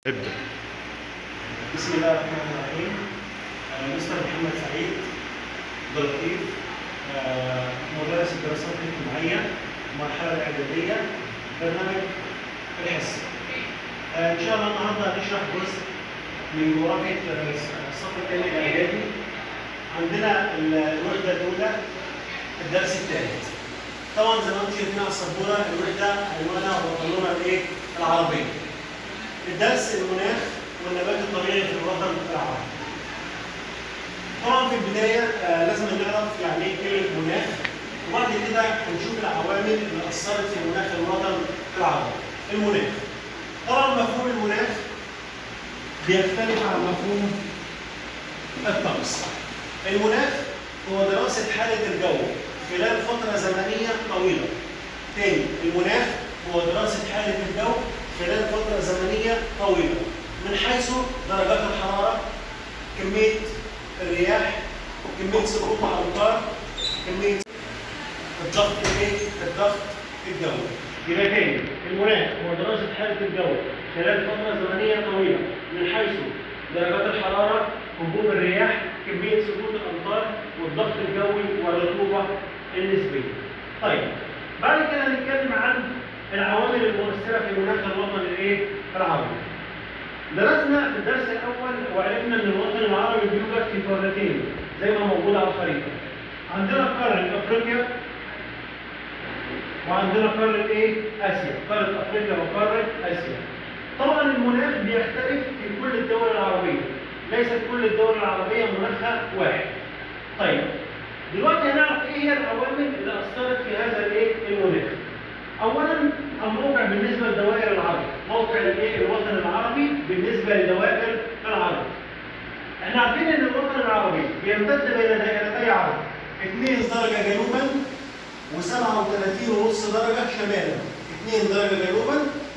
ابدأ بسم الله الرحمن الرحيم أنا مستر محمد سعيد عبد اللطيف آه، مدرس الدراسات الاجتماعية المرحلة الإعدادية برنامج الحس آه، إن شاء الله النهاردة هنشرح جزء من جغرافية الصف الثاني الإعدادي عندنا الوحدة الأولى الدرس الثالث طبعا زي ما انتم شايفين على السبورة الوحدة عنوانها وطننا الإيه؟ العربية الدرس المناخ والنبات الطبيعي في الوطن العربي. طبعا في البدايه آه لازم نعرف يعني ايه كلمه مناخ وبعد كده هنشوف العوامل اللي اثرت في مناخ الوطن العربي. المناخ. طبعا مفهوم المناخ بيختلف عن مفهوم الطقس. المناخ هو دراسه حاله الجو خلال فتره زمنيه طويله. تاني المناخ هو دراسه حاله الجو خلال فترة زمنية طويلة من حيث درجات الحرارة كمية الرياح كمية سقوط الأمطار كمية الضغط الايه؟ الضغط الجوي. يبقى تاني المناخ هو دراسة حالة الجو خلال فترة زمنية طويلة من حيث درجات الحرارة هبوب الرياح كمية سقوط الأمطار والضغط الجوي والرطوبة النسبية. طيب بعد كده هنتكلم عن العوامل المؤثره في مناخ الوطن الايه؟ العربي. درسنا في الدرس الاول وعرفنا ان الوطن العربي بيوجد في قارتين زي ما موجود على الخريطه. عندنا قاره افريقيا وعندنا قاره ايه؟ اسيا، قاره افريقيا وقاره اسيا. طبعا المناخ بيختلف في كل الدول العربيه. ليست كل الدول العربيه مناخها واحد. طيب دلوقتي هنعرف ايه هي العوامل اللي اثرت في هذا الايه؟ المناخ. اولا الموقع بالنسبه لدوائر العرب موقع الايه الوطن العربي بالنسبه لدوائر العرب احنا عارفين ان الوطن العربي بيمتد بين دائرتي عرب 2 درجه جنوبا و37 ونص درجه شمالا 2 درجه جنوبا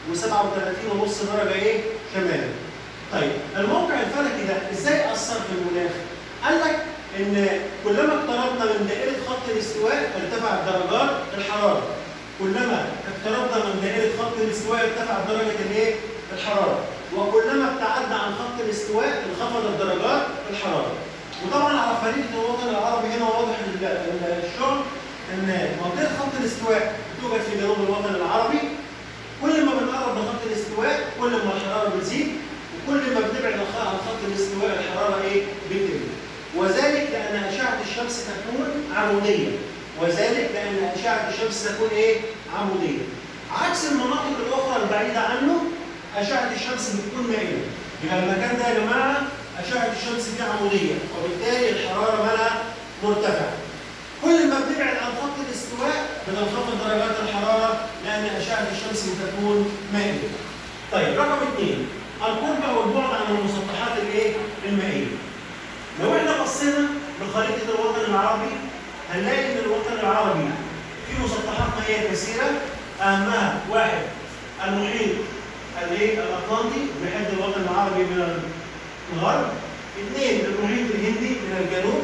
و37 ونص درجه ايه شمالا طيب الموقع الفلكي ده ازاي اثر في المناخ قال لك ان كلما اقتربنا من دائره خط الاستواء ارتفعت درجات الحراره كلما اقتربنا من دائرة خط الاستواء ارتفعت درجة الايه؟ الحرارة، وكلما ابتعدنا عن خط الاستواء انخفضت درجات الحرارة. وطبعا على خريطة الوطن العربي هنا واضح الشغل ان منطقة خط الاستواء بتوجد في جنوب الوطن العربي. كل ما بنقرب لخط الاستواء كل ما الحرارة بتزيد وكل ما بنبعد عن خط الاستواء الحرارة ايه؟ بتقل. وذلك لأن أشعة الشمس تكون عمودية. وذلك لان اشعه الشمس تكون ايه؟ عموديه. عكس المناطق الاخرى البعيده عنه اشعه الشمس بتكون مائله. يبقى المكان ده يا جماعه اشعه الشمس فيه عموديه وبالتالي الحراره مالها مرتفعه. كل ما بنبعد عن خط الاستواء بتنخفض درجات الحراره لان اشعه الشمس بتكون مائله. طيب رقم اثنين القرب والبعد عن المسطحات الايه؟ المائيه. لو احنا بصينا لخريطه الوطن العربي هنلاقي ان الوطن العربي فيه مسطحات مائيه كثيره اهمها واحد المحيط الايه الاطلنطي بيحد الوطن العربي من الغرب اثنين المحيط الهندي من الجنوب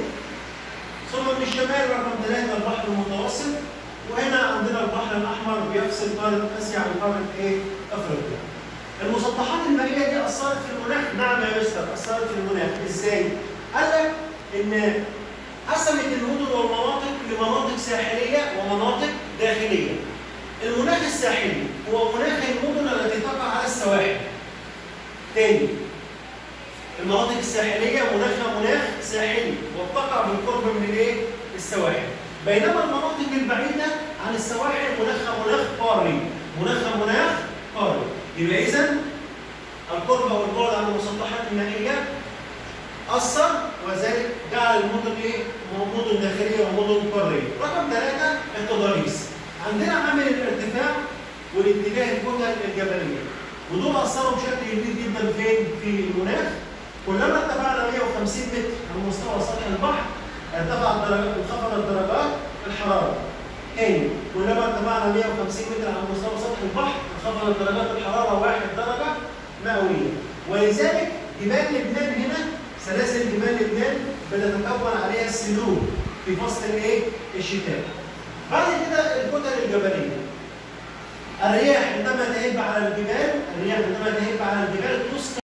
ثم من الشمال رقم ثلاثه البحر المتوسط وهنا عندنا البحر الاحمر بيفصل قاره اسيا عن قاره ايه افريقيا المسطحات المائيه دي اثرت في المناخ نعم يا مستر اثرت في المناخ ازاي قال لك ان قسمت المدن والمناطق لمناطق ساحليه ومناطق داخليه. المناخ الساحلي هو مناخ المدن التي تقع على السواحل. تاني المناطق الساحليه مناخها مناخ ساحلي وبتقع بالقرب من الايه؟ السواحل. بينما المناطق البعيده عن السواحل مناخها مناخ قاري. مناخها مناخ قاري. يبقى اذا القرب والبعد عن المسطحات المائيه أثر وذلك جعل المدن إيه؟ مدن داخلية ومدن قارية. رقم ثلاثة التضاريس. عندنا عامل الارتفاع والاتجاه الكتل الجبلية. ودول أثروا بشكل كبير جدا فين؟ في المناخ. كلما ارتفعنا 150 متر عن مستوى سطح البحر ارتفعت درجات انخفضت درجات الحرارة. تاني كلما ارتفعنا 150 متر عن مستوى سطح البحر انخفضت درجات الحرارة 1 درجة مئوية. ولذلك جبال لبنان هنا سلاسل جبال لبنان بتتكون عليها السلوك في فصل الايه؟ الشتاء. بعد كده الكتل الجبليه. الرياح عندما تهب على الجبال الرياح عندما تهب على الجبال تسقط